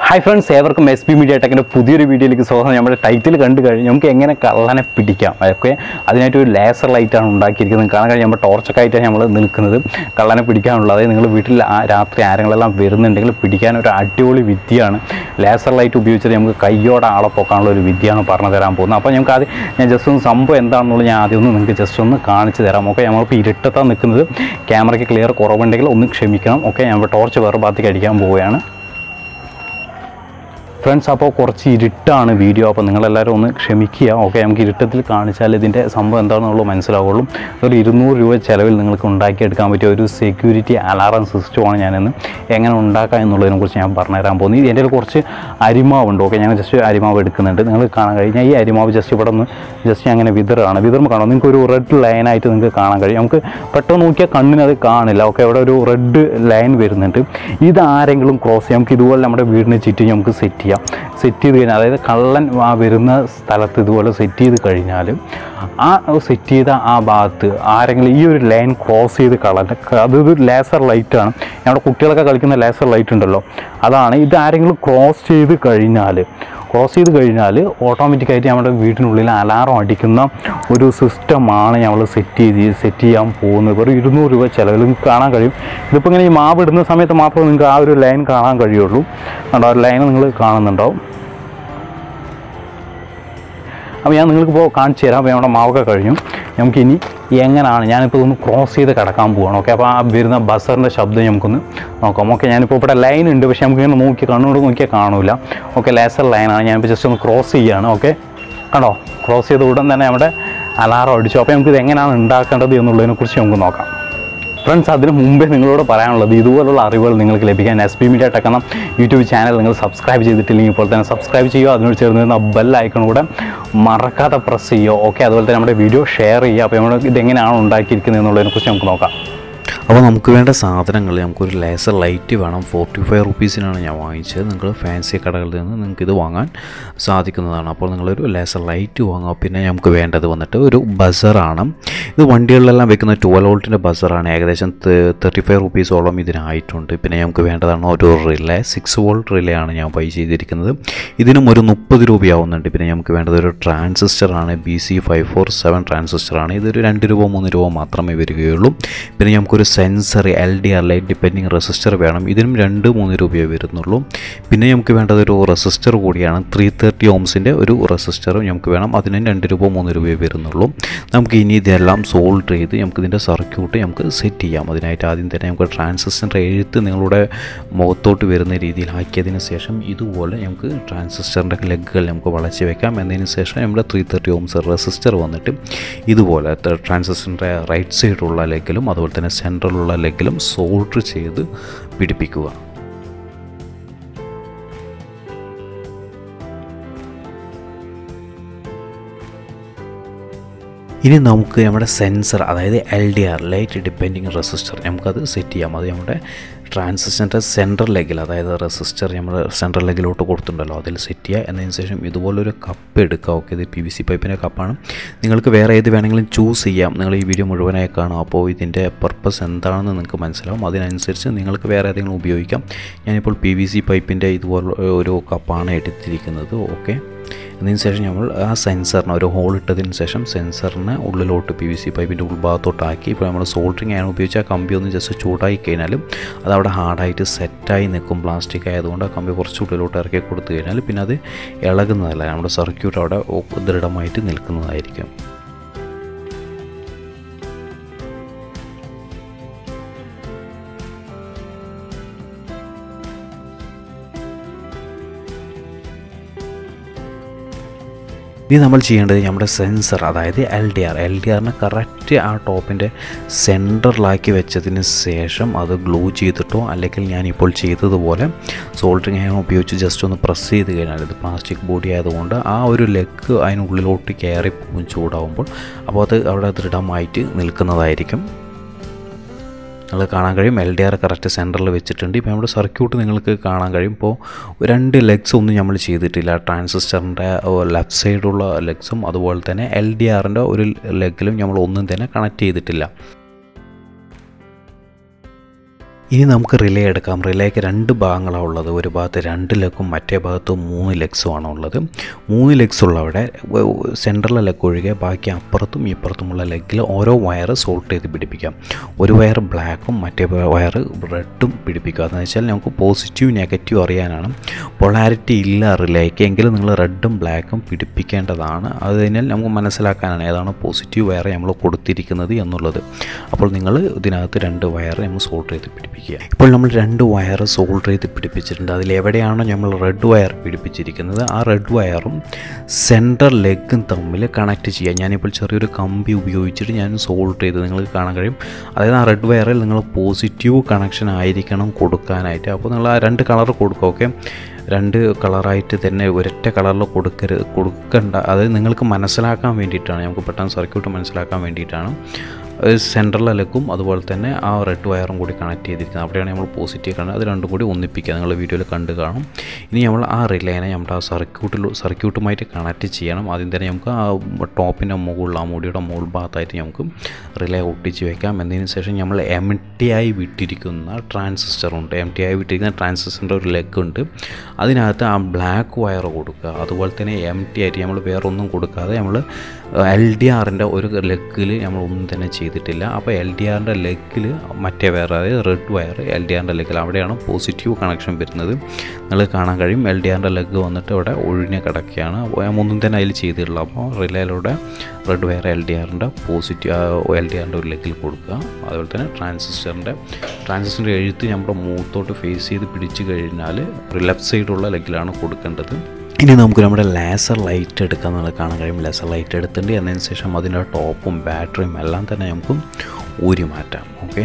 hi friends ഏവർക്കും S P media ടെക്കിൻ്റെ പുതിയൊരു വീഡിയോയിലേക്ക് സ്വാഗതം നമ്മുടെ ടൈറ്റിൽ കണ്ടു കഴിഞ്ഞ് നമുക്ക് എങ്ങനെ കള്ളനെ പിടിക്കാം അതൊക്കെ അതിനായിട്ട് ഒരു ലേസർ ലൈറ്റാണ് ഉണ്ടാക്കിയിരിക്കുന്നത് കാണാൻ കഴിഞ്ഞാൽ നമ്മൾ ടോർച്ചൊക്കെ ആയിട്ടാണ് നമ്മൾ നിൽക്കുന്നത് കള്ളനെ പിടിക്കാനുള്ളത് അതായത് നിങ്ങൾ വീട്ടിൽ ആ രാത്രി ആരെങ്കിലെല്ലാം വരുന്നുണ്ടെങ്കിൽ പിടിക്കാൻ ഒരു അടിപൊളി വിദ്യയാണ് ലേസർ ലൈറ്റ് ഉപയോഗിച്ചിട്ട് നമുക്ക് കയ്യോടെ ആളെ പൊക്കാനുള്ള ഒരു വിദ്യയാണ് പറഞ്ഞു തരാൻ പോകുന്നത് അപ്പോൾ നമുക്ക് ആദ്യം ഞാൻ ജസ്റ്റ് ഒന്ന് സംഭവം എന്താണെന്നുള്ളത് ഞാൻ ആദ്യം ഒന്ന് നിങ്ങൾക്ക് ജസ്റ്റ് ഒന്ന് കാണിച്ച് തരാം ഓക്കെ നമ്മളിപ്പോൾ ഇരുട്ടത്താണ് നിൽക്കുന്നത് ക്യാമറയ്ക്ക് ക്ലിയർ കുറവുണ്ടെങ്കിൽ ഒന്ന് ക്ഷമിക്കണം ഓക്കെ ഞാൻ ടോർച്ച് വേറെ ഭാഗത്തേക്ക് അടിക്കാൻ പോവുകയാണ് ഫ്രണ്ട്സ് അപ്പോൾ കുറച്ച് ഇരുട്ടാണ് വീഡിയോ അപ്പോൾ നിങ്ങളെല്ലാവരും ഒന്ന് ക്ഷമിക്കുക ഓക്കെ നമുക്ക് ഇരുട്ടത്തിൽ കാണിച്ചാൽ ഇതിൻ്റെ സംഭവം എന്താണെന്നുള്ളത് മനസ്സിലാവുള്ളൂ ഒരു ഇരുന്നൂറ് രൂപ ചിലവിൽ നിങ്ങൾക്ക് ഉണ്ടാക്കിയെടുക്കാൻ പറ്റിയ ഒരു സെക്യൂരിറ്റി അലാറം സിസ്റ്റമാണ് ഞാനിന്ന് എങ്ങനെ ഉണ്ടാക്കാം എന്നുള്ളതിനെക്കുറിച്ച് ഞാൻ പറഞ്ഞുതരാൻ പോകുന്നത് എൻ്റെ കയ്യിൽ കുറച്ച് അരിമാവുണ്ട് ഓക്കെ ഞാൻ ജസ്റ്റ് അരിമാവ് എടുക്കുന്നുണ്ട് നിങ്ങൾ കാണാൻ കഴിഞ്ഞാൽ ഈ അരിമാവ് ജസ്റ്റ് ഇവിടെ നിന്ന് ജസ്റ്റ് അങ്ങനെ വിതറാണ് വിതറുമ്പോൾ കാണാം നിങ്ങൾക്ക് ഒരു റെഡ് ലൈനായിട്ട് നിങ്ങൾക്ക് കാണാൻ കഴിയും നമുക്ക് പെട്ടെന്ന് നോക്കിയാൽ കണ്ണിന് അത് കാണില്ല ഓക്കെ അവിടെ ഒരു റെഡ് ലൈൻ വരുന്നുണ്ട് ഇത് ആരെങ്കിലും ക്രോസ് ചെയ്യാം നമുക്ക് ഇതുപോലെ നമ്മുടെ വീടിന് ചുറ്റും നമുക്ക് സെറ്റ് ചെയ്യാം സെറ്റ് ചെയ്ത് കഴിഞ്ഞാൽ അതായത് കള്ളൻ ആ വരുന്ന സ്ഥലത്ത് ഇതുപോലെ സെറ്റ് ചെയ്ത് കഴിഞ്ഞാൽ ആ സെറ്റ് ചെയ്ത ആ ഭാഗത്ത് ആരെങ്കിലും ഈ ഒരു ലൈൻ ക്രോസ് ചെയ്ത് കള്ളൻ അതൊരു ലേസർ ലൈറ്റാണ് നമ്മുടെ കുട്ടികളൊക്കെ കളിക്കുന്ന ലേസർ ലൈറ്റ് ഉണ്ടല്ലോ അതാണ് ഇത് ആരെങ്കിലും ക്രോസ് ചെയ്ത് കഴിഞ്ഞാൽ ക്രോസ് ചെയ്ത് കഴിഞ്ഞാൽ ഓട്ടോമാറ്റിക്കായിട്ട് നമ്മുടെ വീട്ടിനുള്ളിൽ അലാറം അടിക്കുന്ന ഒരു സിസ്റ്റമാണ് നമ്മൾ സെറ്റ് ചെയ്ത് സെറ്റ് ചെയ്യാൻ പോകുന്നത് വെറും ഇരുന്നൂറ് രൂപ ചിലവിൽ നിങ്ങൾക്ക് കാണാൻ കഴിയും ഇതിപ്പോൾ ഇങ്ങനെ ഈ മാവ് ഇടുന്ന സമയത്ത് മാത്രമേ നിങ്ങൾക്ക് ആ ഒരു ലൈൻ കാണാൻ കഴിയുള്ളൂ കണ്ടോ ആ ഒരു ലൈൻ നിങ്ങൾ കാണുന്നുണ്ടാവും അപ്പോൾ ഞാൻ നിങ്ങൾക്ക് ഇപ്പോൾ കാണിച്ചു തരാം അപ്പോൾ നമ്മുടെ മാവൊക്കെ കഴിഞ്ഞു നമുക്കിനി എങ്ങനെയാണ് ഞാനിപ്പോൾ ഒന്ന് ക്രോസ് ചെയ്ത് കിടക്കാൻ പോവാണ് ഓക്കെ അപ്പോൾ ആ വരുന്ന ബസറിൻ്റെ ശബ്ദം നമുക്കൊന്ന് നോക്കാം ഓക്കെ ഞാനിപ്പോൾ ഇവിടെ ലൈൻ ഉണ്ട് പക്ഷേ നമുക്കിങ്ങനെ നോക്കി കണ്ണോട് നോക്കിയാൽ കാണൂല ഓക്കെ ലേസർ ലൈനാണ് ഞാനിപ്പോൾ ജസ്റ്റ് ഒന്ന് ക്രോസ് ചെയ്യുകയാണ് ഓക്കെ കണ്ടോ ക്രോസ് ചെയ്ത ഉടൻ തന്നെ നമ്മുടെ അലാറം അടിച്ചു അപ്പോൾ നമുക്കിത് എങ്ങനെയാണ് ഉണ്ടാക്കേണ്ടത് എന്നുള്ളതിനെക്കുറിച്ച് നമുക്ക് നോക്കാം ഫ്രണ്ട്സ് അതിന് മുമ്പേ നിങ്ങളോട് പറയാനുള്ളത് ഇതുപോലുള്ള അറിവുകൾ നിങ്ങൾക്ക് ലഭിക്കാൻ എസ് പി മീഡിയ ടെക് എന്ന യൂട്യൂബ് ചാനൽ നിങ്ങൾ സബ്സ്ക്രൈബ് ചെയ്തിട്ടില്ലെങ്കിൽ ഇപ്പോൾ തന്നെ സബ്സ്ക്രൈബ് ചെയ്യുക അതിനോട് ചേർന്ന് വരുന്ന ബെൽ ഐക്കൺ കൂടെ മറക്കാതെ പ്രസ് ചെയ്യുക ഓക്കെ അതുപോലെ തന്നെ നമ്മുടെ വീഡിയോ ഷെയർ ചെയ്യുക അപ്പോൾ നമ്മൾ ഇതെങ്ങനെയാണ് ഉണ്ടാക്കിയിരിക്കുന്നത് എന്നുള്ളതിനെക്കുറിച്ച് നമുക്ക് നോക്കാം അപ്പോൾ നമുക്ക് വേണ്ട സാധനങ്ങൾ നമുക്കൊരു ലേസർ ലൈറ്റ് വേണം ഫോർട്ടി ഫൈവ് റുപ്പീസിനാണ് ഞാൻ വാങ്ങിച്ചത് നിങ്ങൾ ഫാൻസി കടകളിൽ നിന്ന് നിങ്ങൾക്ക് ഇത് വാങ്ങാൻ സാധിക്കുന്നതാണ് അപ്പോൾ നിങ്ങളൊരു ലേസർ ലൈറ്റ് വാങ്ങുക പിന്നെ നമുക്ക് വേണ്ടത് വന്നിട്ട് ഒരു ബസറാണ് ഇത് വണ്ടികളിലെല്ലാം വെക്കുന്ന ട്വൽവ് വോൾട്ടിൻ്റെ ബസറാണ് ഏകദേശം തേർട്ടി ഫൈവ് റുപ്പീസോളം ഇതിനായിട്ടുണ്ട് പിന്നെ നമുക്ക് വേണ്ടതാണ് ഒരു റിലേ സിക്സ് വോൾട്ട് റിലേ ആണ് ഞാൻ ബൈ ചെയ്തിരിക്കുന്നത് ഇതിനും ഒരു മുപ്പത് രൂപയാവുന്നുണ്ട് പിന്നെ നമുക്ക് വേണ്ടത് ഒരു ട്രാൻസിസ്റ്ററാണ് B C five four seven ട്രാൻസിസ്റ്ററാണ് ഇതൊരു രണ്ട് രൂപ മൂന്ന് രൂപ മാത്രമേ വരികയുള്ളൂ പിന്നെ നമുക്കൊരു sensor L D R light depending resistor വേണം ഇതിനും രണ്ട് മൂന്ന് രൂപയേ വരുന്നുള്ളൂ പിന്നെ നമുക്ക് വേണ്ടത് ഒരു റെസിസ്റ്റർ കൂടിയാണ് ത്രീ തേർട്ടി ഓംസിൻ്റെ ഒരു റെസിസ്റ്ററും നമുക്ക് വേണം അതിനും രണ്ട് രൂപ മൂന്ന് രൂപയേ വരുന്നുള്ളൂ നമുക്ക് ഇനി ഇതെല്ലാം സോൾവ് ചെയ്ത് നമുക്ക് ഇതിൻ്റെ സർക്യൂട്ട് നമുക്ക് സെറ്റ് ചെയ്യാം അതിനായിട്ട് ആദ്യം തന്നെ നമുക്ക് ട്രാൻസിസ്റ്ററിൻ്റെ എഴുത്ത് നിങ്ങളുടെ മുഖത്തോട്ട് വരുന്ന രീതിയിൽ ആക്കിയതിന് ശേഷം ഇതുപോലെ നമുക്ക് ട്രാൻസിസ്റ്ററിൻ്റെ ലെഗുകൾ നമുക്ക് വളച്ച് വെക്കാം എന്നതിന് ശേഷം നമ്മുടെ ത്രീ തേർട്ടി ഓംസ് റെസിസ്റ്റർ വന്നിട്ട് ഇതുപോലെ ട്രാൻസിസ്റ്ററിൻ്റെ റൈറ്റ് സൈഡിലുള്ള ലെഗിലും അതുപോലെ തന്നെ സെൻട്രലുള്ള ലെഗിലും സോൾഡർ ചെയ്ത് പിടിപ്പിക്കുക ഇനി നമുക്ക് നമ്മുടെ സെൻസർ അതായത് L D R light depending resistor നമുക്കത് സെറ്റ് ചെയ്യാം അത് നമ്മുടെ ട്രാൻസിസ്റ്ററിൻ്റെ സെൻട്രൽ ലെഗിൽ അതായത് റെസിസ്റ്റർ നമ്മൾ സെൻട്രൽ ലെഗിലോട്ട് കൊടുത്തിട്ടുണ്ടല്ലോ അതിൽ സെറ്റ് ചെയ്യുക എന്നതിന് ശേഷം ഇതുപോലൊരു കപ്പ് എടുക്കുക ഓക്കെ ഇത് പി വി സി പൈപ്പിൻ്റെ കപ്പാണ് നിങ്ങൾക്ക് വേറെ ഏത് വേണമെങ്കിലും ചൂസ് ചെയ്യാം നിങ്ങൾ ഈ വീഡിയോ മുഴുവനായി കാണും അപ്പോൾ ഇതിൻ്റെ പർപ്പസ് എന്താണെന്ന് നിങ്ങൾക്ക് മനസ്സിലാവും അതിനനുസരിച്ച് നിങ്ങൾക്ക് വേറെ ഏതെങ്കിലും ഉപയോഗിക്കാം ഞാനിപ്പോൾ പി വി സി പൈപ്പിൻ്റെ ഇതുപോലെ ഒരു കപ്പാണ് എടുത്തിരിക്കുന്നത് ഓക്കെ അതിന് ശേഷം നമ്മൾ ആ സെൻസറിന് ഒരു ഹോൾ ഇട്ടതിന് ശേഷം സെൻസറിനെ ഉള്ളിലോട്ട് പി വി സി പൈപ്പിൻ്റെ ഉൾഭാഗത്തോട്ടാക്കി ഇപ്പോൾ നമ്മൾ സോൾഡറിങ് ആണ് ഉപയോഗിച്ച ആ കമ്പി ഒന്ന് ജസ്റ്റ് ചൂടായി കഴിഞ്ഞാലും അത് അവിടെ ഹാർഡായിട്ട് സെറ്റായി നിൽക്കും പ്ലാസ്റ്റിക് ആയതുകൊണ്ട് ആ കമ്പി കുറച്ച് ഉള്ളിലോട്ട് ഇറക്കി കൊടുത്തു കഴിഞ്ഞാൽ പിന്നെ അത് ഇളകുന്നതല്ല നമ്മുടെ സർക്യൂട്ട് അവിടെ ദൃഢമായിട്ട് നിൽക്കുന്നതായിരിക്കും ഇനി നമ്മൾ ചെയ്യേണ്ടത് നമ്മുടെ സെൻസർ അതായത് L D R L D ആറിനെ കറക്റ്റ് ആ ടോപ്പിൻ്റെ സെൻറ്ററിലാക്കി വെച്ചതിന് ശേഷം അത് ഗ്ലൂ ചെയ്തിട്ടോ അല്ലെങ്കിൽ ഞാനിപ്പോൾ ചെയ്തതുപോലെ സോൾഡറിങ് അയൺ ഉപയോഗിച്ച് ജസ്റ്റ് ഒന്ന് പ്രസ് ചെയ്ത് കഴിഞ്ഞാൽ ഇത് പ്ലാസ്റ്റിക് ബോഡി ആയതുകൊണ്ട് ആ ഒരു ലെഗ് അതിനുള്ളിലോട്ട് കയറി പോകും ചൂടാവുമ്പോൾ അപ്പോൾ അത് അവിടെ ദൃഢമായിട്ട് നിൽക്കുന്നതായിരിക്കും നിങ്ങൾ കാണാൻ കഴിയും എൽ ഡി ആർ കറക്റ്റ് സെൻറ്ററിൽ വെച്ചിട്ടുണ്ട് ഇപ്പോൾ നമ്മുടെ സർക്യൂട്ട് നിങ്ങൾക്ക് കാണാൻ കഴിയും ഇപ്പോൾ രണ്ട് ലെഗ്സ് ഒന്നും നമ്മൾ ചെയ്തിട്ടില്ല ട്രാൻസിസ്റ്ററിൻ്റെ ലെഫ്റ്റ് സൈഡുള്ള ലെഗ്സും അതുപോലെ തന്നെ എൽ ഡി ആറിൻ്റെ ഒരു ലെഗിലും നമ്മൾ ഒന്നും തന്നെ കണക്ട് ചെയ്തിട്ടില്ല ഇനി നമുക്ക് റിലേ എടുക്കാം റിലേക്ക് രണ്ട് ഭാഗങ്ങളാണ് ഉള്ളത് ഒരു ഭാഗത്ത് രണ്ട് ലെഗും മറ്റേ ഭാഗത്ത് മൂന്ന് ലെഗ്സുമാണ് ഉള്ളത് മൂന്ന് ലെഗ്സ് ഉള്ളവിടെ സെൻട്രലിലെ ലെഗ് ഒഴികെ ബാക്കി അപ്പുറത്തും ഇപ്പുറത്തുമുള്ള ലെഗിൽ ഓരോ വയർ സോൾട്ട് ചെയ്ത് പിടിപ്പിക്കാം ഒരു വയർ ബ്ലാക്കും മറ്റേ വയർ റെഡും പിടിപ്പിക്കുക എന്ന് വെച്ചാൽ നമുക്ക് പോസിറ്റീവ് നെഗറ്റീവ് അറിയാനാണ് പൊളാരിറ്റി ഇല്ല റിലേക്ക് എങ്കിലും നിങ്ങൾ റെഡും ബ്ലാക്കും പിടിപ്പിക്കേണ്ടതാണ് അത് കഴിഞ്ഞാൽ നമുക്ക് മനസ്സിലാക്കാനാണ് ഏതാണ് പോസിറ്റീവ് വയർ നമ്മൾ കൊടുത്തിരിക്കുന്നത് എന്നുള്ളത് അപ്പോൾ നിങ്ങൾ ഇതിനകത്ത് രണ്ട് വയർ നമ്മൾ സോൾട്ട് ചെയ്ത് പിടിപ്പിക്കുക ഇപ്പോൾ നമ്മൾ രണ്ട് വയർ സോൾഡർ ചെയ്ത് പിടിപ്പിച്ചിട്ടുണ്ട് അതിൽ എവിടെയാണോ നമ്മൾ റെഡ് വയർ പിടിപ്പിച്ചിരിക്കുന്നത് ആ റെഡ് വയറും സെൻട്രൽ ലെഗും തമ്മിൽ കണക്ട് ചെയ്യുക ഞാനിപ്പോൾ ചെറിയൊരു കമ്പി ഉപയോഗിച്ചിട്ട് ഞാൻ സോൾഡർ ചെയ്ത് നിങ്ങൾക്ക് കാണാൻ കഴിയും അതായത് ആ റെഡ് വയറിൽ നിങ്ങൾ പോസിറ്റീവ് കണക്ഷൻ ആയിരിക്കണം കൊടുക്കാനായിട്ട് അപ്പോൾ നിങ്ങൾ ആ രണ്ട് കളർ കൊടുക്കുക ഓക്കെ രണ്ട് കളറായിട്ട് തന്നെ ഒരൊറ്റ കളറിൽ കൊടുക്കരുത് കൊടുക്കണ്ട അതായത് നിങ്ങൾക്ക് മനസ്സിലാക്കാൻ വേണ്ടിയിട്ടാണ് നമുക്ക് പെട്ടെന്ന് സർക്യൂട്ട് മനസ്സിലാക്കാൻ വേണ്ടിയിട്ടാണ് സെൻട്രൽ അലക്കും അതുപോലെ തന്നെ ആ റെഡ് വയറും കൂടി കണക്ട് ചെയ്തിരിക്കുന്നത് അവിടെയാണ് നമ്മൾ പോസിറ്റീവ് കാണുന്നത് അത് രണ്ടും കൂടി ഒന്നിപ്പിക്കുക നിങ്ങൾ വീഡിയോയിൽ കണ്ട് കാണും ഇനി നമ്മൾ ആ റിലേനെ നമ്മുടെ ആ സർക്യൂട്ടിൽ സർക്യൂട്ടുമായിട്ട് കണക്ട് ചെയ്യണം ആദ്യം തന്നെ നമുക്ക് ആ ടോപ്പിൻ്റെ മുകളിൽ ആ മുടിയുടെ മുകൾ ഭാഗത്തായിട്ട് നമുക്ക് റിലേ ഒട്ടിച്ച് വെക്കാം എന്നതിന് ശേഷം നമ്മൾ എം ടി ആയി വിട്ടിരിക്കുന്ന ട്രാൻസിസ്റ്റർ ഉണ്ട് എം ടി ആയി വിട്ടിരിക്കുന്ന ട്രാൻസിസ്റ്ററിൻ്റെ ഒരു ലെഗ് ഉണ്ട് അതിനകത്ത് ആ ബ്ലാക്ക് വയർ കൊടുക്കുക അതുപോലെ തന്നെ എം ടി ആയിട്ട് നമ്മൾ വേറെ ഒന്നും കൊടുക്കാതെ നമ്മൾ എൽ ഡി ആറിൻ്റെ ഒരു ലെഗിൽ നമ്മൾ ഒന്നും തന്നെ ചെയ്തിട്ടില്ല അപ്പോൾ എൽ ഡി ആറിൻ്റെ ലെഗിൽ മറ്റേ വയർ അതായത് റെഡ് വയർ എൽ ഡി ആറിൻ്റെ ലെഗിൽ അവിടെയാണ് പോസിറ്റീവ് കണക്ഷൻ വരുന്നത് നിങ്ങൾ കാണാൻ കഴിയും എൽ ഡി ആറിൻ്റെ ലെഗ് വന്നിട്ട് ഇവിടെ ഒഴിഞ്ഞ് കിടക്കുകയാണ് ഒന്നും തന്നെ അതിൽ ചെയ്തിട്ടുള്ളൂ അപ്പോൾ റിലേയിലൂടെ റെഡ് വയർ എൽ ഡി ആറിൻ്റെ പോസിറ്റീവ് എൽ ഡി ആറിൻ്റെ ഒരു ലെഗിൽ കൊടുക്കുക അതുപോലെ തന്നെ ട്രാൻസിസ്റ്ററിൻ്റെ ട്രാൻസിസ്റ്ററിൻ്റെ എഴുത്ത് നമ്മുടെ മൂത്തോട്ട് ഫേസ് ചെയ്ത് പിടിച്ച് കഴിഞ്ഞാൽ ലെഫ്റ്റ് സൈഡുള്ള ലെഗിലാണ് കൊടുക്കേണ്ടത് ഇനി നമുക്ക് നമ്മുടെ ലേസർ ലൈറ്റ് എടുക്കാൻ നമ്മൾ കാണാൻ കഴിയും ലേസർ ലൈറ്റ് എടുത്തിട്ട് എന്നതിന് ശേഷം അതിൻ്റെ ടോപ്പും ബാറ്ററിയും എല്ലാം തന്നെ നമുക്ക് ഊരി മാറ്റാം ഓക്കെ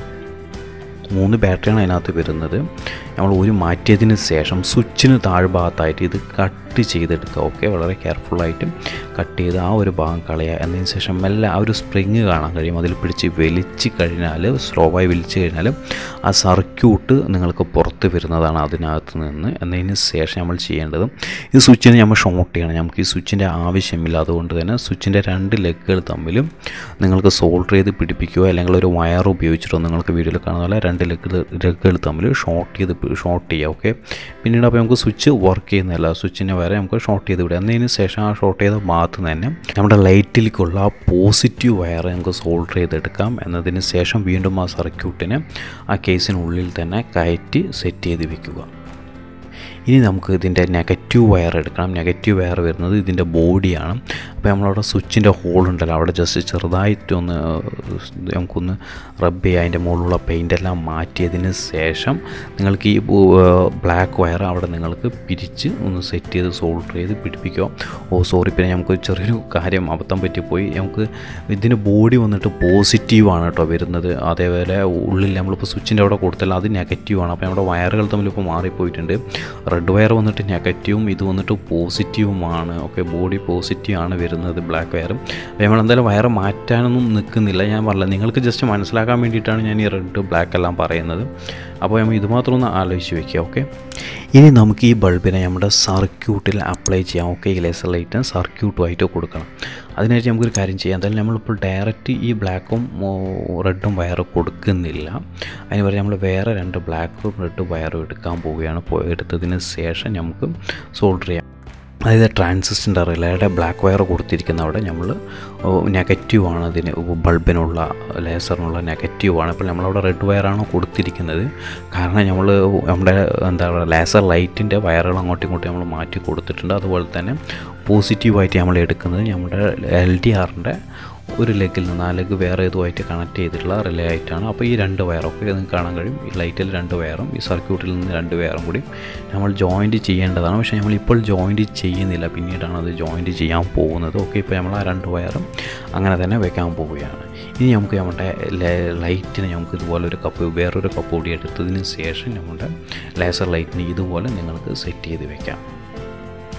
മൂന്ന് ബാറ്ററിയാണ് അതിനകത്ത് വരുന്നത് നമ്മൾ ഊരി മാറ്റിയതിന് ശേഷം സ്വിച്ചിന് താഴ്ഭാഗത്തായിട്ട് ഇത് കട്ട് ചെയ്തെടുക്കുക ഓക്കെ വളരെ കെയർഫുള്ളായിട്ട് കട്ട് ചെയ്ത് ആ ഒരു ഭാഗം കളയുക എന്നതിന് ശേഷം മെല്ലെ ആ ഒരു സ്പ്രിങ് കാണാൻ കഴിയും അതിൽ പിടിച്ച് വലിച്ച് കഴിഞ്ഞാൽ സ്ലോവായി വലിച്ച് കഴിഞ്ഞാൽ ആ സർക്യൂട്ട് നിങ്ങൾക്ക് പുറത്ത് വരുന്നതാണ് അതിനകത്ത് നിന്ന് എന്നതിന് ശേഷം നമ്മൾ ചെയ്യേണ്ടത് ഈ സ്വിച്ചിനെ നമ്മൾ ഷോർട്ട് ചെയ്യണം നമുക്ക് ഈ സ്വിച്ചിൻ്റെ ആവശ്യമില്ല അതുകൊണ്ട് തന്നെ സ്വിച്ചിൻ്റെ രണ്ട് ലെഗുകൾ തമ്മിലും നിങ്ങൾക്ക് സോൾഡർ ചെയ്ത് പിടിപ്പിക്കുകയോ അല്ലെങ്കിൽ ഒരു വയർ ഉപയോഗിച്ചിട്ടോ നിങ്ങൾക്ക് വീഡിയോയിൽ കാണുന്ന പോലെ രണ്ട് ലെഗ് ലെഗുകൾ തമ്മിൽ ഷോർട്ട് ചെയ്ത് ഷോർട്ട് ചെയ്യുക ഓക്കെ പിന്നീട് അപ്പോൾ നമുക്ക് സ്വിച്ച് വർക്ക് ചെയ്യുന്നില്ല സ്വിച്ചിനെ വരെ നമുക്ക് ഷോർട്ട് ചെയ്ത് വിടാം എന്നതിന് ശേഷം ആ ഷോർട്ട് ചെയ്ത ഭാഗത്ത് തന്നെ നമ്മുടെ ലൈറ്റിലേക്കുള്ള ആ പോസിറ്റീവ് വയർ നമുക്ക് സോൾഡർ ചെയ്തെടുക്കാം എന്നതിന് ശേഷം വീണ്ടും ആ സർക്യൂട്ടിനെ ആ കേസിനുള്ളിൽ തന്നെ കയറ്റി സെറ്റ് ചെയ്ത് വെക്കുക ഇനി നമുക്ക് ഇതിൻ്റെ നെഗറ്റീവ് വയർ എടുക്കണം നെഗറ്റീവ് വയർ വരുന്നത് ഇതിൻ്റെ ബോഡിയാണ് അപ്പോൾ നമ്മളവിടെ സ്വിച്ചിൻ്റെ ഹോൾ ഉണ്ടല്ലോ അവിടെ ജസ്റ്റ് ചെറുതായിട്ടൊന്ന് നമുക്കൊന്ന് റബ്ബ് ചെയ്യുക അതിൻ്റെ മുകളിലുള്ള പെയിൻ്റ് എല്ലാം മാറ്റിയതിന് ശേഷം നിങ്ങൾക്ക് ഈ ബ്ലാക്ക് വയർ അവിടെ നിങ്ങൾക്ക് പിരിച്ച് ഒന്ന് സെറ്റ് ചെയ്ത് സോൾഡർ ചെയ്ത് പിടിപ്പിക്കുക ഓ സോറി പിന്നെ നമുക്ക് ചെറിയൊരു കാര്യം അബദ്ധം പറ്റിപ്പോയി നമുക്ക് ഇതിൻ്റെ ബോഡി വന്നിട്ട് പോസിറ്റീവാണ് കേട്ടോ വരുന്നത് അതേപോലെ ഉള്ളിൽ നമ്മളിപ്പോൾ സ്വിച്ചിൻ്റെ അവിടെ കൊടുത്തല്ല അത് നെഗറ്റീവാണ് അപ്പോൾ നമ്മുടെ വയറുകൾ തമ്മിൽ ഇപ്പോൾ മാറിപ്പോയിട്ടുണ്ട് റെഡ് വയർ വന്നിട്ട് നെഗറ്റീവും ഇത് വന്നിട്ട് പോസിറ്റീവുമാണ് ഓക്കെ ബോഡി പോസിറ്റീവ് ആണ് വരുന്നത് ബ്ലാക്ക് വയറും അപ്പോൾ നമ്മൾ എന്തായാലും വയർ മാറ്റാനൊന്നും നിൽക്കുന്നില്ല ഞാൻ പറഞ്ഞില്ല നിങ്ങൾക്ക് ജസ്റ്റ് മനസ്സിലാക്കാൻ വേണ്ടിയിട്ടാണ് ഞാൻ ഈ റെഡ് ബ്ലാക്ക് എല്ലാം പറയുന്നത് അപ്പോൾ നമ്മൾ ഇതുമാത്രം ഒന്ന് ആലോചിച്ച് വെക്കുക ഓക്കെ ഇനി നമുക്ക് ഈ ബൾബിനെ നമ്മുടെ സർക്യൂട്ടിൽ അപ്ലൈ ചെയ്യാം ഓക്കെ ഈ ലേസർ ലൈറ്റ് സർക്യൂട്ടുമായിട്ട് കൊടുക്കണം അതിനായിട്ട് നമുക്കൊരു കാര്യം ചെയ്യാം എന്തായാലും നമ്മളിപ്പോൾ ഡയറക്റ്റ് ഈ ബ്ലാക്കും റെഡും വയർ കൊടുക്കുന്നില്ല അതിന് പകരം നമ്മൾ വേറെ രണ്ട് ബ്ലാക്കും റെഡ് വയറും എടുക്കാൻ പോവുകയാണ് എടുത്തതിന് ശേഷം നമുക്ക് സോൾഡർ ചെയ്യാം അതായത് ട്രാൻസിസ്റ്ററിൻ്റെ റിലേയുടെ ബ്ലാക്ക് വയർ കൊടുത്തിരിക്കുന്ന അവിടെ നമ്മൾ നെഗറ്റീവാണ് അതിന് ബൾബിനുള്ള ലേസറിനുള്ള നെഗറ്റീവാണ് ഇപ്പോൾ നമ്മളവിടെ റെഡ് വയറാണ് കൊടുത്തിരിക്കുന്നത് കാരണം നമ്മൾ നമ്മുടെ എന്താ പറയുക ലേസർ ലൈറ്റിൻ്റെ വയറുകൾ അങ്ങോട്ടും ഇങ്ങോട്ടും നമ്മൾ മാറ്റി കൊടുത്തിട്ടുണ്ട് അതുപോലെ തന്നെ പോസിറ്റീവായിട്ട് നമ്മൾ എടുക്കുന്നത് നമ്മുടെ എൽ ഡി ആറിൻ്റെ ഒരു ലെഗിൽ നിന്ന് ആ ലെഗ് വേറെ ഇതുമായിട്ട് കണക്ട് ചെയ്തിട്ടുള്ള റിലേ ആയിട്ടാണ് അപ്പോൾ ഈ രണ്ട് വയറൊക്കെ നിങ്ങൾക്ക് കാണാൻ കഴിയും ഈ ലൈറ്റിൽ രണ്ട് വയറും ഈ സർക്യൂട്ടിൽ നിന്ന് രണ്ട് വയറും കൂടി നമ്മൾ ജോയിൻറ്റ് ചെയ്യേണ്ടതാണ് പക്ഷേ നമ്മൾ ഇപ്പോൾ ജോയിൻറ്റ് ചെയ്യുന്നില്ല പിന്നീടാണ് അത് ജോയിൻറ്റ് ചെയ്യാൻ പോകുന്നത് ഓക്കെ ഇപ്പോൾ നമ്മൾ ആ രണ്ട് വയറും അങ്ങനെ തന്നെ വെക്കാൻ പോവുകയാണ് ഇനി നമുക്ക് നമ്മുടെ ലൈറ്റിന് നമുക്ക് ഇതുപോലെ ഒരു കപ്പ് വേറൊരു കപ്പ് കൂടി എടുത്തതിന് ശേഷം നമ്മുടെ ലേസർ ലൈറ്റിന് ഇതുപോലെ നിങ്ങൾക്ക് സെറ്റ് ചെയ്ത് വെക്കാം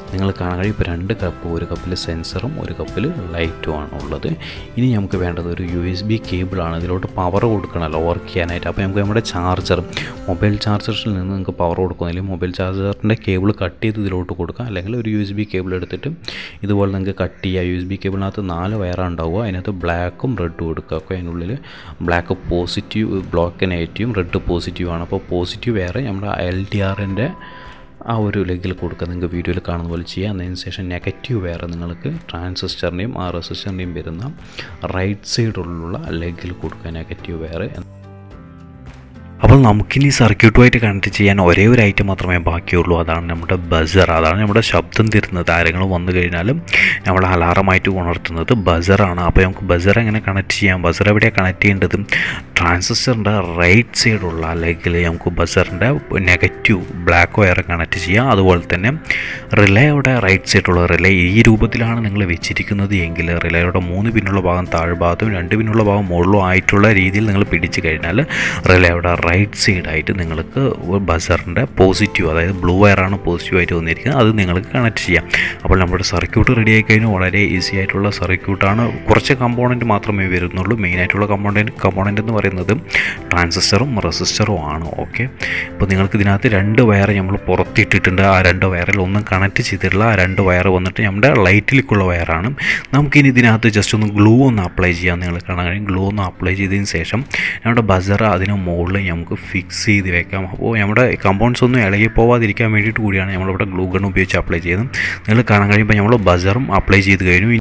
നിങ്ങൾ കാണാൻ കഴിയും ഇപ്പോൾ രണ്ട് കപ്പ് ഒരു കപ്പിൽ സെൻസറും ഒരു കപ്പിൽ ലൈറ്റും ആണ് ഉള്ളത് ഇനി നമുക്ക് വേണ്ടത് ഒരു യു എസ് ബി കേബിളാണ് ഇതിലോട്ട് പവർ കൊടുക്കണമല്ലോ വർക്ക് ചെയ്യാനായിട്ട് അപ്പോൾ നമുക്ക് നമ്മുടെ ചാർജർ മൊബൈൽ ചാർജറിൽ നിന്ന് നിങ്ങൾക്ക് പവർ കൊടുക്കുന്നില്ല മൊബൈൽ ചാർജറിൻ്റെ കേബിൾ കട്ട് ചെയ്ത് ഇതിലോട്ട് കൊടുക്കുക അല്ലെങ്കിൽ ഒരു യു എസ് ബി കേബിൾ എടുത്തിട്ട് ഇതുപോലെ നിങ്ങൾക്ക് കട്ട് ചെയ്യുക യു എസ് ബി കേബിളിനകത്ത് നാല് വയറാണ് ഉണ്ടാവുക അതിനകത്ത് ബ്ലാക്കും റെഡും കൊടുക്കുക അപ്പോൾ അതിനുള്ളിൽ ബ്ലാക്ക് പോസിറ്റീവ് ബ്ലോക്ക് നെഗറ്റീവും റെഡ് പോസിറ്റീവ് ആണ് അപ്പോൾ പോസിറ്റീവ് വേറെ നമ്മുടെ എൽ ഡി ആറിൻ്റെ ആ ഒരു ലെഗിൽ കൊടുക്കുക നിങ്ങൾക്ക് വീഡിയോയിൽ കാണുന്ന പോലെ ചെയ്യുക അതിന് ശേഷം നെഗറ്റീവ് വേറെ നിങ്ങൾക്ക് ട്രാൻസിസ്റ്ററിൻ്റെയും ആ റെസിസ്റ്ററിൻ്റെയും വരുന്ന റൈറ്റ് സൈഡിലുള്ള ലെഗിൽ കൊടുക്കുക നെഗറ്റീവ് വേറെ അപ്പോൾ നമുക്കിനി സർക്യൂട്ടുമായിട്ട് കണക്ട് ചെയ്യാൻ ഒരേ ഒരു ഐറ്റം മാത്രമേ ബാക്കിയുള്ളൂ അതാണ് നമ്മുടെ ബസർ അതാണ് നമ്മുടെ ശബ്ദം തരുന്നത് ആരെങ്കിലും വന്നു കഴിഞ്ഞാലും നമ്മൾ അലാറമായിട്ട് ഉണർത്തുന്നത് ബസറാണ് അപ്പോൾ നമുക്ക് ബസർ എങ്ങനെ കണക്ട് ചെയ്യാം ബസർ എവിടെയാണ് കണക്ട് ചെയ്യേണ്ടത് ട്രാൻസിസ്റ്ററിൻ്റെ റൈറ്റ് സൈഡുള്ള അല്ലെങ്കിൽ നമുക്ക് ബസറിൻ്റെ നെഗറ്റീവ് ബ്ലാക്ക് വയർ കണക്ട് ചെയ്യാം അതുപോലെ തന്നെ റിലേയുടെ റൈറ്റ് സൈഡുള്ള റിലേ ഈ രൂപത്തിലാണ് നിങ്ങൾ വെച്ചിരിക്കുന്നത് എങ്കിൽ റിലേയുടെ മൂന്ന് പിന്നുള്ള ഭാഗം താഴ്ഭാഗത്തും രണ്ട് പിന്നുള്ള ഭാഗം മുകളിലും ആയിട്ടുള്ള രീതിയിൽ നിങ്ങൾ പിടിച്ചു കഴിഞ്ഞാൽ റിലേയുടെ റൈറ്റ് സൈഡായിട്ട് നിങ്ങൾക്ക് ബസറിൻ്റെ പോസിറ്റീവ് അതായത് ബ്ലൂ വയറാണ് പോസിറ്റീവ് ആയിട്ട് വന്നിരിക്കുന്നത് അത് നിങ്ങൾക്ക് കണക്ട് ചെയ്യാം അപ്പോൾ നമ്മുടെ സർക്യൂട്ട് റെഡി ആയി കഴിഞ്ഞാൽ വളരെ ഈസി ആയിട്ടുള്ള സർക്യൂട്ടാണ് കുറച്ച് കമ്പോണൻറ്റ് മാത്രമേ വരുന്നുള്ളൂ മെയിനായിട്ടുള്ള കമ്പോണൻറ്റ് കമ്പോണൻറ്റ് എന്ന് പറയുന്നത് ട്രാൻസിസ്റ്ററും റെസിസ്റ്ററും ആണ് ഓക്കെ ഇപ്പോൾ നിങ്ങൾക്ക് ഇതിനകത്ത് രണ്ട് വയർ നമ്മൾ പുറത്തിട്ടിട്ടുണ്ട് ആ രണ്ട് വയറിൽ ഒന്നും കണക്ട് ചെയ്തിട്ടുള്ള ആ രണ്ട് വയർ വന്നിട്ട് നമ്മുടെ ലൈറ്റിലേക്കുള്ള വയറാണ് നമുക്കിനി ഇതിനകത്ത് ജസ്റ്റ് ഒന്ന് ഗ്ലൂ ഒന്ന് അപ്ലൈ ചെയ്യാം നിങ്ങൾ കാണാൻ കഴിയും ഗ്ലൂ ഒന്ന് അപ്ലൈ ചെയ്തതിന് ശേഷം നമ്മുടെ ബസർ അതിന് മുകളിൽ നമുക്ക് ഫിക്സ് ചെയ്ത് വെക്കാം അപ്പോൾ നമ്മുടെ കമ്പൗണ്ട്സ് ഒന്നും ഇളകി പോവാതിരിക്കാൻ വേണ്ടിയിട്ട് കൂടിയാണ് നമ്മളിവിടെ ഗ്ലൂ ഗൺ ഉപയോഗിച്ച് അപ്ലൈ ചെയ്യുന്നത് നിങ്ങൾ കാണാൻ കഴിയുമ്പോൾ നമ്മൾ ബസറും അപ്ലൈ ചെയ്ത് കഴിഞ്ഞു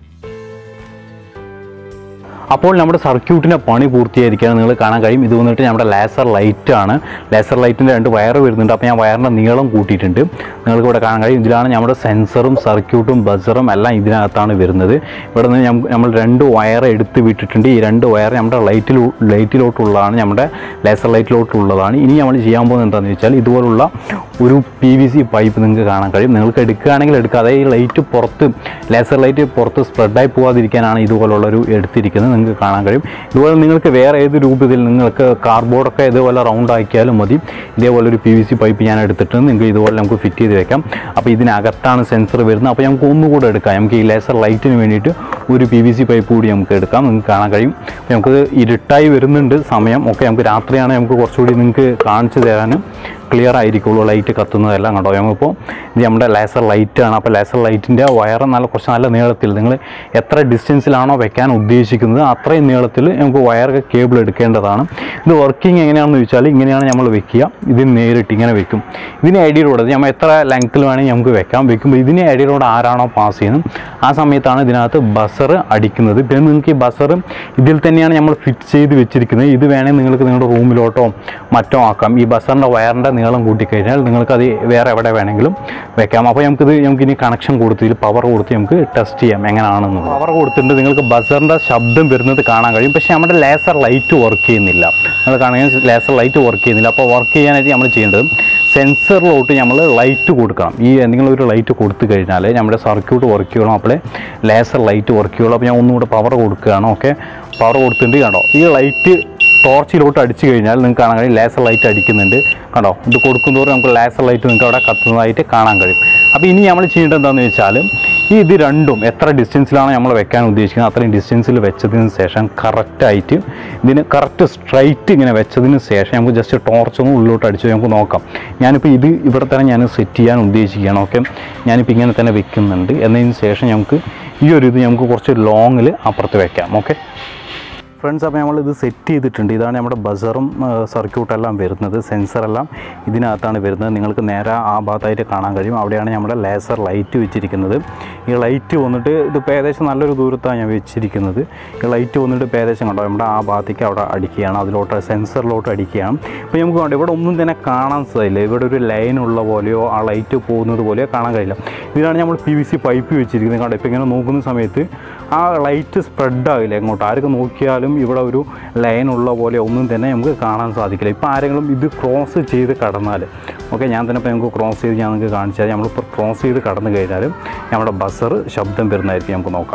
അപ്പോൾ നമ്മുടെ സർക്യൂട്ടിൻ്റെ പണി പൂർത്തീകരിക്കുകയാണ് നിങ്ങൾ കാണാൻ കഴിയും ഇത് വന്നിട്ട് നമ്മുടെ ലേസർ ലൈറ്റ് ആണ് ലേസർ ലൈറ്റിൻ്റെ രണ്ട് വയർ വരുന്നുണ്ട് അപ്പോൾ ഞാൻ വയറിൻ്റെ നീളം കൂട്ടിയിട്ടുണ്ട് നിങ്ങൾക്ക് ഇവിടെ കാണാൻ കഴിയും ഇതിലാണ് നമ്മുടെ സെൻസറും സർക്യൂട്ടും ബസറും എല്ലാം ഇതിനകത്താണ് വരുന്നത് ഇവിടെ നിന്ന് ഞം- നമ്മൾ രണ്ട് വയർ എടുത്ത് വിട്ടിട്ടുണ്ട് ഈ രണ്ട് വയർ നമ്മുടെ ലൈറ്റിൽ ലൈറ്റിലോട്ടുള്ളതാണ് നമ്മുടെ ലേസർ ലൈറ്റിലോട്ടുള്ളതാണ് ഇനി നമ്മൾ ചെയ്യാൻ പോകുന്നത് എന്താണെന്ന് വെച്ചാൽ ഇതുപോലുള്ള ഒരു പി വി സി പൈപ്പ് നിങ്ങൾക്ക് കാണാൻ കഴിയും നിങ്ങൾക്ക് എടുക്കുകയാണെങ്കിൽ എടുക്കുക അതായത് ഈ ലൈറ്റ് പുറത്ത് ലേസർ ലൈറ്റ് പുറത്ത് സ്പ്രെഡായി പോകാതിരിക്കാനാണ് ഇതുപോലുള്ളൊരു എടുത്തിരിക്കുന്നത് നിങ്ങൾക്ക് കാണാൻ കഴിയും ഇതുപോലെ നിങ്ങൾക്ക് വേറെ ഏത് രൂപത്തിൽ നിങ്ങൾക്ക് കാർഡ്ബോർഡൊക്കെ ഇതുപോലെ റൗണ്ട് ആക്കിയാലും മതി ഇതേപോലെ ഒരു പി വി സി പൈപ്പ് ഞാൻ എടുത്തിട്ട് നിങ്ങൾക്ക് ഇതുപോലെ നമുക്ക് ഫിറ്റ് ചെയ്ത് വെക്കാം അപ്പോൾ ഇതിനകത്താണ് സെൻസർ വരുന്നത് അപ്പോൾ നമുക്ക് ഒന്നുകൂടെ എടുക്കാം നമുക്ക് ഈ ലേസർ ലൈറ്റിന് വേണ്ടിയിട്ട് ഒരു പി വി സി പൈപ്പ് കൂടി നമുക്ക് എടുക്കാം നിങ്ങൾക്ക് കാണാൻ കഴിയും അപ്പോൾ നമുക്ക് ഇരുട്ടായി വരുന്നുണ്ട് സമയം ഒക്കെ നമുക്ക് രാത്രിയാണ് നമുക്ക് കുറച്ചുകൂടി നിങ്ങൾക്ക് കാണിച്ചു തരാനും ക്ലിയർ ആയിരിക്കുള്ളൂ ലൈറ്റ് കത്തുന്നതെല്ലാം കണ്ടോ നമുക്കിപ്പോൾ ഇത് നമ്മുടെ ലേസർ ലൈറ്റാണ് അപ്പോൾ ലേസർ ലൈറ്റിൻ്റെ വയർ നല്ല കുറച്ച് നല്ല നീളത്തിൽ നിങ്ങൾ എത്ര ഡിസ്റ്റൻസിലാണോ വെക്കാൻ ഉദ്ദേശിക്കുന്നത് അത്രയും നീളത്തിൽ നമുക്ക് വയർ കേബിൾ എടുക്കേണ്ടതാണ് ഇത് വർക്കിംഗ് എങ്ങനെയാണെന്ന് ചോദിച്ചാൽ ഇങ്ങനെയാണ് നമ്മൾ വെക്കുക ഇതിന് നേരിട്ട് ഇങ്ങനെ വെക്കും ഇതിന് അടിയിലൂടെ ഇത് നമ്മൾ എത്ര ലെങ്ത്തിൽ വേണമെങ്കിൽ നമുക്ക് വെക്കാം വെക്കുമ്പോൾ ഇതിന് അടിയിലൂടെ ആരാണോ പാസ് ചെയ്യുന്നത് ആ സമയത്താണ് ഇതിനകത്ത് ബസർ അടിക്കുന്നത് പിന്നെ നിങ്ങൾക്ക് ഈ ബസർ ഇതിൽ തന്നെയാണ് നമ്മൾ ഫിറ്റ് ചെയ്ത് വെച്ചിരിക്കുന്നത് ഇത് വേണമെങ്കിൽ നിങ്ങൾക്ക് നിങ്ങളുടെ റൂമിലോട്ടോ മറ്റോ ആക്കാം ഈ ബസറിൻ്റെ വയറിൻ്റെ നീളം കൂട്ടിക്കഴിഞ്ഞാൽ നിങ്ങൾക്ക് അത് വേറെ എവിടെ വേണമെങ്കിലും വെക്കാം അപ്പോൾ നമുക്കിത് നമുക്ക് ഇനി കണക്ഷൻ കൊടുത്ത് ഇതിൽ പവർ കൊടുത്ത് നമുക്ക് ടെസ്റ്റ് ചെയ്യാം എങ്ങനെയാണെന്ന് പവർ കൊടുത്തിട്ട് നിങ്ങൾക്ക് ബസറിൻ്റെ ശബ്ദം വരുന്നത് കാണാൻ കഴിയും പക്ഷേ നമ്മുടെ ലേസർ ലൈറ്റ് വർക്ക് ചെയ്യുന്നില്ല നിങ്ങൾ കാണുകയും ലേസർ ലൈറ്റ് വർക്ക് ചെയ്യുന്നില്ല അപ്പോൾ വർക്ക് ചെയ്യാനായിട്ട് നമ്മൾ ചെയ്യേണ്ടത് സെൻസറിലോട്ട് നമ്മൾ ലൈറ്റ് കൊടുക്കണം ഈ എന്തെങ്കിലും ഒരു ലൈറ്റ് കൊടുത്തു കഴിഞ്ഞാൽ നമ്മുടെ സർക്യൂട്ട് വർക്ക് ചെയ്യണം അപ്പോൾ ലേസർ ലൈറ്റ് വർക്ക് ചെയ്യുള്ളൂ അപ്പോൾ ഞാൻ ഒന്നുകൂടെ പവർ കൊടുക്കുകയാണ് ഓക്കെ പവർ കൊടുത്തിട്ടുണ്ട് കണ്ടോ ഈ ലൈറ്റ് ടോർച്ചിലോട്ട് അടിച്ചു കഴിഞ്ഞാൽ നിങ്ങൾക്ക് കാണാൻ കഴിയും ലേസർ ലൈറ്റ് അടിക്കുന്നുണ്ട് കണ്ടോ ഇത് കൊടുക്കുന്തോറും നമുക്ക് ലേസർ ലൈറ്റ് നിങ്ങൾക്ക് അവിടെ കത്തുന്നതായിട്ട് കാണാൻ കഴിയും അപ്പോൾ ഇനി നമ്മൾ ചെയ്യേണ്ടത് എന്താണെന്ന് വെച്ചാൽ ഈ ഇത് രണ്ടും എത്ര ഡിസ്റ്റൻസിലാണ് നമ്മൾ വെക്കാൻ ഉദ്ദേശിക്കുന്നത് അത്രയും ഡിസ്റ്റൻസിൽ വെച്ചതിന് ശേഷം കറക്റ്റായിട്ട് ഇതിന് കറക്റ്റ് സ്ട്രൈറ്റ് ഇങ്ങനെ വെച്ചതിന് ശേഷം നമുക്ക് ജസ്റ്റ് ടോർച്ച് ഒന്ന് ഉള്ളിലോട്ട് അടിച്ച് നമുക്ക് നോക്കാം ഞാനിപ്പോൾ ഇത് ഇവിടെ തന്നെ ഞാൻ സെറ്റ് ചെയ്യാൻ ഉദ്ദേശിക്കുകയാണ് ഓക്കെ ഞാനിപ്പോൾ ഇങ്ങനെ തന്നെ വെക്കുന്നുണ്ട് എന്നതിന് ശേഷം നമുക്ക് ഈ ഒരു ഇത് നമുക്ക് കുറച്ച് ലോങ്ങിൽ അപ്പുറത്ത് വെക്കാം ഓക്കെ ഫ്രണ്ട്സ് അപ്പോൾ നമ്മൾ ഇത് സെറ്റ് ചെയ്തിട്ടുണ്ട് ഇതാണ് നമ്മുടെ ബസറും സർക്യൂട്ടെല്ലാം വരുന്നത് സെൻസറെല്ലാം ഇതിനകത്താണ് വരുന്നത് നിങ്ങൾക്ക് നേരെ ആ ഭാഗത്തായിട്ട് കാണാൻ കഴിയും അവിടെയാണ് നമ്മുടെ ലേസർ ലൈറ്റ് വെച്ചിരിക്കുന്നത് ഈ ലൈറ്റ് വന്നിട്ട് ഇതിപ്പോൾ ഏകദേശം നല്ലൊരു ദൂരത്താണ് ഞാൻ വെച്ചിരിക്കുന്നത് ഈ ലൈറ്റ് വന്നിട്ട് ഇപ്പോൾ ഏകദേശം കണ്ടോ നമ്മുടെ ആ ഭാഗത്തേക്ക് അവിടെ അടിക്കുകയാണ് അതിലോട്ട് സെൻസറിലോട്ട് അടിക്കുകയാണ് ഇപ്പോൾ നമുക്ക് വേണ്ട ഇവിടെ ഒന്നും തന്നെ കാണാൻ സാധില്ല ഇവിടെ ഒരു ലൈൻ ഉള്ള പോലെയോ ആ ലൈറ്റ് പോകുന്നത് പോലെയോ കാണാൻ കഴിയില്ല ഇതിലാണ് നമ്മൾ പി വി സി പൈപ്പ് വെച്ചിരിക്കുന്നത് കണ്ടോ ഇപ്പോൾ ഇങ്ങനെ നോക്കുന്ന സമയത്ത് ആ ലൈറ്റ് സ്പ്രെഡ് ആകില്ല എങ്ങോട്ട് ആരൊക്കെ നോക്കിയാലും ഇവിടെ ഒരു ലൈൻ ഉള്ള പോലെ ഒന്നും തന്നെ നമുക്ക് കാണാൻ സാധിക്കില്ല ഇപ്പോൾ ആരെങ്കിലും ഇത് ക്രോസ് ചെയ്ത് കടന്നാൽ ഓക്കെ ഞാൻ തന്നെ ഇപ്പോൾ നമുക്ക് ക്രോസ് ചെയ്ത് ഞാൻ നിങ്ങൾക്ക് കാണിച്ചാൽ നമ്മളിപ്പോൾ ക്രോസ് ചെയ്ത് കടന്നു കഴിഞ്ഞാൽ നമ്മുടെ ബസർ ശബ്ദം വരുന്നതായിരിക്കും നമുക്ക് നോക്കാം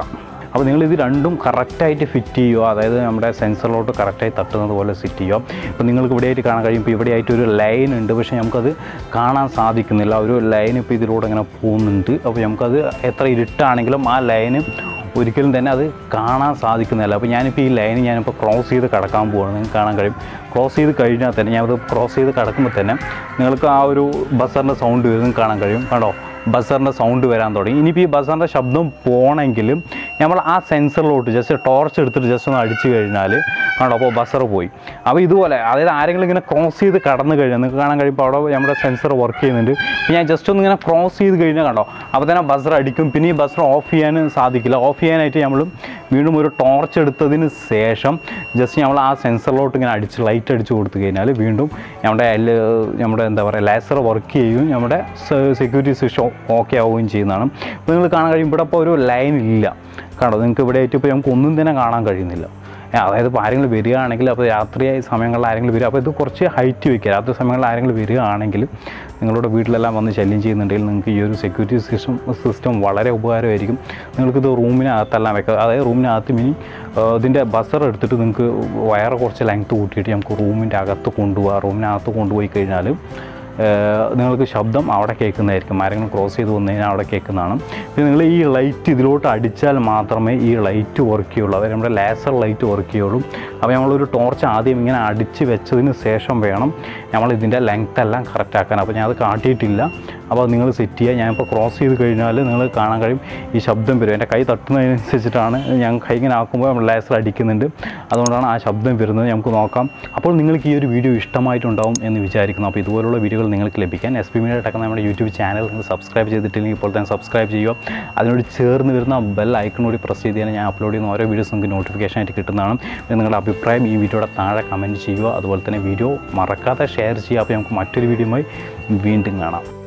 അപ്പോൾ നിങ്ങൾ ഇത് രണ്ടും കറക്റ്റായിട്ട് ഫിറ്റ് ചെയ്യുക അതായത് നമ്മുടെ സെൻസറിലോട്ട് കറക്റ്റായി തട്ടുന്നത് പോലെ സെറ്റ് ചെയ്യുക ഇപ്പോൾ നിങ്ങൾക്ക് ഇവിടെയായിട്ട് കാണാൻ കഴിയും ഇപ്പോൾ ഇവിടെയായിട്ട് ഒരു ലൈൻ ഉണ്ട് പക്ഷേ നമുക്കത് കാണാൻ സാധിക്കുന്നില്ല ഒരു ലൈൻ ഇപ്പോൾ ഇതിലൂടെ ഇങ്ങനെ പോകുന്നുണ്ട് അപ്പോൾ നമുക്കത് എത്ര ഇരുട്ടാണെങ്കിലും ആ ലൈന് ഒരിക്കലും തന്നെ അത് കാണാൻ സാധിക്കുന്നില്ല അപ്പോൾ ഞാനിപ്പോൾ ഈ ലൈൻ ഞാനിപ്പോൾ ക്രോസ് ചെയ്ത് കടക്കാൻ പോവുകയാണ് നിങ്ങൾക്ക് കാണാൻ കഴിയും ക്രോസ് ചെയ്ത് കഴിഞ്ഞാൽ തന്നെ ഞാനത് ക്രോസ് ചെയ്ത് കടക്കുമ്പോൾ തന്നെ നിങ്ങൾക്ക് ആ ഒരു ബസറിൻ്റെ സൗണ്ട് വരുന്നത് കാണാൻ കഴിയും കണ്ടോ ബസറിൻ്റെ സൗണ്ട് വരാൻ തുടങ്ങി ഇനിയിപ്പോൾ ഈ ബസറിൻ്റെ ശബ്ദം പോകണമെങ്കിലും നമ്മൾ ആ സെൻസറിലോട്ട് ജസ്റ്റ് ടോർച്ച് എടുത്തിട്ട് ജസ്റ്റ് ഒന്ന് അടിച്ചു കഴിഞ്ഞാൽ കണ്ടോ അപ്പോൾ ബസർ പോയി അപ്പോൾ ഇതുപോലെ അതായത് ആരെങ്കിലും ഇങ്ങനെ ക്രോസ് ചെയ്ത് കടന്നു കഴിഞ്ഞാൽ നിങ്ങൾക്ക് കാണാൻ കഴിയുമ്പോൾ അവിടെ നമ്മുടെ സെൻസർ വർക്ക് ചെയ്യുന്നുണ്ട് അപ്പോൾ ഞാൻ ജസ്റ്റ് ഒന്ന് ഇങ്ങനെ ക്രോസ് ചെയ്ത് കഴിഞ്ഞാൽ കണ്ടോ അപ്പോൾ തന്നെ ബസർ അടിക്കും പിന്നെ ഈ ബസർ ഓഫ് ചെയ്യാനും സാധിക്കില്ല ഓഫ് ചെയ്യാനായിട്ട് നമ്മൾ വീണ്ടും ഒരു ടോർച്ച് എടുത്തതിന് ശേഷം ജസ്റ്റ് നമ്മൾ ആ സെൻസറിലോട്ട് ഇങ്ങനെ അടിച്ച് ലൈറ്റ് അടിച്ച് കൊടുത്തു കഴിഞ്ഞാൽ വീണ്ടും നമ്മുടെ L- നമ്മുടെ എന്താ പറയുക ലേസർ വർക്ക് ചെയ്യും നമ്മുടെ സെക്യൂരിറ്റി സിസ്റ്റം ഓക്കെ ആവുകയും ചെയ്യുന്നതാണ് ഇപ്പോൾ നിങ്ങൾ കാണാൻ കഴിയും ഇവിടെ ഇപ്പോൾ ഒരു ലൈൻ ഇല്ല കണ്ടോ നിങ്ങൾക്ക് ഇവിടെ ആയിട്ട് ഇപ്പോൾ നമുക്ക് ഒന്നും തന്നെ കാണാൻ കഴിയുന്നില്ല ഏ, അതായത് ഇപ്പോൾ ആരെങ്കിലും വരികയാണെങ്കിൽ അപ്പോൾ രാത്രിയായ സമയങ്ങളിൽ ആരെങ്കിലും വരിക അപ്പോൾ ഇത് കുറച്ച് ഹൈറ്റ് വയ്ക്കുക രാത്രി സമയങ്ങളിൽ ആരെങ്കിലും വരികയാണെങ്കിൽ നിങ്ങളുടെ വീട്ടിലെല്ലാം വന്ന് ശല്യം ചെയ്യുന്നുണ്ടെങ്കിൽ നിങ്ങൾക്ക് ഈ ഒരു സെക്യൂരിറ്റി സിസ്റ്റം സിസ്റ്റം വളരെ ഉപകാരമായിരിക്കും നിങ്ങൾക്കിത് റൂമിനകത്തെല്ലാം വെക്കുക അതായത് റൂമിനകത്ത് മിനി ഇതിൻ്റെ ബസർ എടുത്തിട്ട് നിങ്ങൾക്ക് വയറ് കുറച്ച് ലെങ്ത്ത് കൂട്ടിയിട്ട് നമുക്ക് റൂമിൻ്റെ അകത്ത് കൊണ്ടുപോകാം റൂമിനകത്ത് കൊണ്ടുപോയി കഴിഞ്ഞാൽ ഏഹ് നിങ്ങൾക്ക് ശബ്ദം അവിടെ കേൾക്കുന്നതായിരിക്കും ആരെങ്കിലും ക്രോസ് ചെയ്ത് വന്നു കഴിഞ്ഞാൽ അവിടെ കേൾക്കുന്നതാണ് പിന്നെ നിങ്ങൾ ഈ ലൈറ്റ് ഇതിലോട്ട് അടിച്ചാൽ മാത്രമേ ഈ ലൈറ്റ് വർക്ക് ചെയ്യുള്ളൂ അതായത് നമ്മുടെ ലേസർ ലൈറ്റ് വർക്ക് ചെയ്യുള്ളൂ അപ്പോൾ നമ്മളൊരു ടോർച്ച് ആദ്യം ഇങ്ങനെ അടിച്ച് വെച്ചതിന് ശേഷം വേണം നമ്മൾ ഇതിൻ്റെ ലെങ്ത് എല്ലാം കറക്റ്റ് ആക്കാൻ അപ്പോൾ ഞാൻ അത് കാട്ടിയിട്ടില്ല അപ്പോൾ നിങ്ങൾ സെറ്റ് ചെയ്യുക ഞാനിപ്പോൾ ക്രോസ് ചെയ്ത് കഴിഞ്ഞാൽ നിങ്ങൾ കാണാൻ കഴിയും ഈ ശബ്ദം വരും എൻ്റെ കൈ തട്ടുന്നതിനനുസരിച്ചിട്ടാണ് ഞാൻ കൈ ഇങ്ങനെ ആക്കുമ്പോൾ നമ്മൾ ലേസർ അടിക്കുന്നുണ്ട് അതുകൊണ്ടാണ് ആ ശബ്ദം വരുന്നത് നമുക്ക് നോക്കാം അപ്പോൾ നിങ്ങൾക്ക് ഈ ഒരു വീഡിയോ ഇഷ്ടമായിട്ടുണ്ടാവും എന്ന് വിചാരിക്കുന്നു അപ്പോൾ ഇതുപോലുള്ള വീഡിയോകൾ നിങ്ങൾക്ക് ലഭിക്കാൻ എസ് പി മീഡിയ ടെക് നമ്മുടെ യൂട്യൂബ് ചാനൽ നിങ്ങൾ സബ്സ്ക്രൈബ് ചെയ്തിട്ടില്ലെങ്കിൽ ഇപ്പോൾ തന്നെ സബ്സ്ക്രൈബ് ചെയ്യുക അതിനോട് ചേർന്ന് വരുന്ന ബെൽ ഐക്കൺ കൂടി പ്രസ് ചെയ്ത് കഴിഞ്ഞാൽ ഞാൻ അപ്ലോഡ് ചെയ്യുന്ന ഓരോ വീഡിയോസ് നിങ്ങൾക്ക് നോട്ടിഫിക്കേഷൻ ആയിട്ട് കിട്ടുന്നതാണ് പിന്നെ നിങ്ങളുടെ അഭിപ്രായം ഈ വീഡിയോയുടെ താഴെ കമൻറ്റ് ചെയ്യുക അതുപോലെ തന്നെ വീഡിയോ മറക്കാതെ ഷെയർ ചെയ്യുക അപ്പോൾ നമുക്ക് മറ്റൊരു വീഡിയോയുമായി വീണ്ടും കാണാം